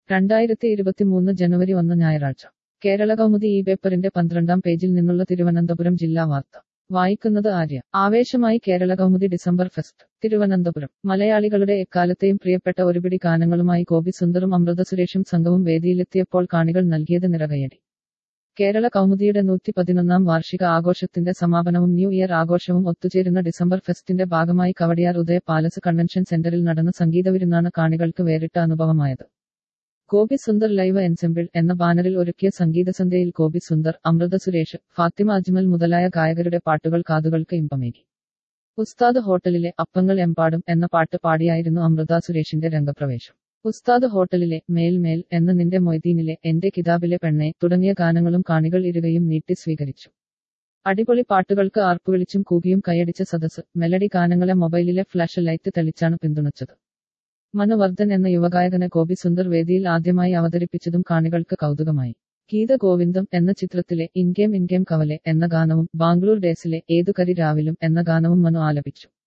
രണ്ടായിരത്തി ഇരുപത്തിമൂന്ന് ജനുവരി ഒന്ന് ഞായറാഴ്ച കേരള കൗമുദി ഈ പേപ്പറിന്റെ പന്ത്രണ്ടാം പേജിൽ നിന്നുള്ള തിരുവനന്തപുരം ജില്ലാ വാർത്ത വായിക്കുന്നത് ആര്യ ആവേശമായി കേരള കൗമുദി ഡിസംബർ ഫെസ്റ്റ് തിരുവനന്തപുരം മലയാളികളുടെ എക്കാലത്തെയും പ്രിയപ്പെട്ട ഒരുപിടി ഗാനങ്ങളുമായി ഗോപി സുന്ദറും അമൃത സുരേഷും സംഘവും വേദിയിലെത്തിയപ്പോൾ കാണികൾ നൽകിയത് നിറകയടി കേരള കൗമുദിയുടെ നൂറ്റി പതിനൊന്നാം വാർഷിക ആഘോഷത്തിന്റെ സമാപനവും ന്യൂ ഇയർ ആഘോഷവും ഒത്തുചേരുന്ന ഡിസംബർ ഫെസ്റ്റിന്റെ ഭാഗമായി കവടിയാർ ഉദയ പാലസ് കൺവെൻഷൻ സെന്ററിൽ നടന്ന സംഗീതവിരുന്നാണ് കാണികൾക്ക് വേറിട്ട അനുഭവമായത് ഗോപി സുന്ദർ ലൈവ് എൻസെമ്പിൾ എന്ന ബാനറിൽ ഒരുക്കിയ സംഗീതസന്ധ്യയിൽ ഗോപി സുന്ദർ അമൃത സുരേഷ് ഫാത്തിമ അജ്മൽ മുതലായ ഗായകരുടെ പാട്ടുകൾ കാതുകൾക്ക് ഇമ്പമേകി ഉസ്താദ് ഹോട്ടലിലെ അപ്പങ്ങൾ എമ്പാടും എന്ന പാട്ട് പാടിയായിരുന്നു അമൃത സുരേഷിന്റെ രംഗപ്രവേശം ഉസ്താദ് ഹോട്ടലിലെ മേൽ മേൽ എന്ന നിന്റെ മൊയ്തീനിലെ എന്റെ കിതാബിലെ പെണ്ണെ തുടങ്ങിയ ഗാനങ്ങളും കാണികൾ ഇരുകയും നീട്ടി സ്വീകരിച്ചു അടിപൊളി പാട്ടുകൾക്ക് ആർപ്പുവിളിച്ചും കൂകിയും കൈയടിച്ച സദസ് മെലഡി ഗാനങ്ങളെ മൊബൈലിലെ ഫ്ലാഷ് ലൈറ്റ് തെളിച്ചാണ് പിന്തുണച്ചത് മനുവർദ്ധൻ എന്ന യുവഗായകനെ ഗോപി സുന്ദർ വേദിയിൽ ആദ്യമായി അവതരിപ്പിച്ചതും കാണികൾക്ക് കൗതുകമായി ഗീത ഗോവിന്ദം എന്ന ചിത്രത്തിലെ ഇൻഗേം ഇൻഗേം കവലെ എന്ന ഗാനവും ബാംഗ്ലൂർ ഡേസിലെ ഏതു കരി രാവിലും എന്ന ഗാനവും മനു ആലപിച്ചു